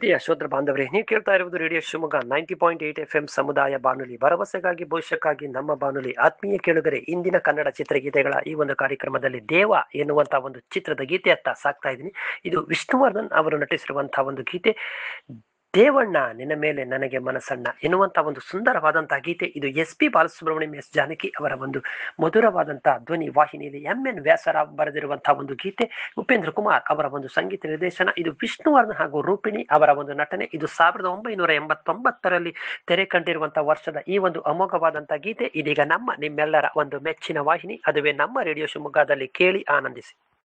ಪ್ರೀತಿಯ ಶ್ರೋತೃ ಬಾಂಧವರೇ ನೀವು ಕೇಳ್ತಾ ಇರುವುದು radio Shivamogga ninety point eight F M ಸಮುದಾಯ ಬಾನುಲಿ ಭರವಸೆಗಾಗಿ ಭವಿಷ್ಯಕ್ಕಾಗಿ ನಮ್ಮ ಬಾನುಲಿ ಆತ್ಮೀಯ ಕೇಳುಗರೆ ಇಂದಿನ ಕನ್ನಡ ಚಿತ್ರಗೀತೆಗಳ ಈ ಒಂದು ಕಾರ್ಯಕ್ರಮದಲ್ಲಿ ದೇವ ಎನ್ನುವಂತಹ ಒಂದು ಚಿತ್ರದ ಗೀತೆಯತ್ತ ಸಾಕ್ತಾ ಇದ್ದೀನಿ ಇದು ವಿಷ್ಣುವರ್ಧನ್ ಅವರು ನಟಿಸಿರುವಂತಹ ಒಂದು ಗೀತೆ ದೇವಣ್ಣ ನಿನ್ನ ಮೇಲೆ ನನಗೆ ಮನಸ್ಸಣ್ಣ ಎನ್ನುವಂತಹ ಒಂದು ಸುಂದರವಾದಂತಹ ಗೀತೆ ಇದು S P Balasubrahmanyam S Janaki ಅವರ ಒಂದು ಮಧುರವಾದಂತಹ ಧ್ವನಿ ವಾಹಿನಿಯಲ್ಲಿ ಎಂ ಎನ್ ವ್ಯಾಸರಾವ್ ಬರೆದಿರುವಂತಹ ಒಂದು ಗೀತೆ ಉಪೇಂದ್ರ ಕುಮಾರ್ ಅವರ ಒಂದು ಸಂಗೀತ ನಿರ್ದೇಶನ ಇದು ವಿಷ್ಣುವರ್ಧನ್ ಹಾಗೂ ರೂಪಿಣಿ ಅವರ ಒಂದು ನಟನೆ ಇದು ಸಾವಿರದ ಒಂಬೈನೂರ ಎಂಬತ್ತೊಂಬತ್ತರಲ್ಲಿ ತೆರೆ ಕಂಡಿರುವಂತಹ ವರ್ಷದ ಈ ಒಂದು ಅಮೋಘವಾದಂತಹ ಗೀತೆ ಇದೀಗ ನಮ್ಮ ನಿಮ್ಮೆಲ್ಲರ ಒಂದು ಮೆಚ್ಚಿನ ವಾಹಿನಿ ಅದುವೇ ನಮ್ಮ ರೇಡಿಯೋ ಶಿವಮೊಗ್ಗದಲ್ಲಿ ಕೇಳಿ ಆನಂದಿಸಿ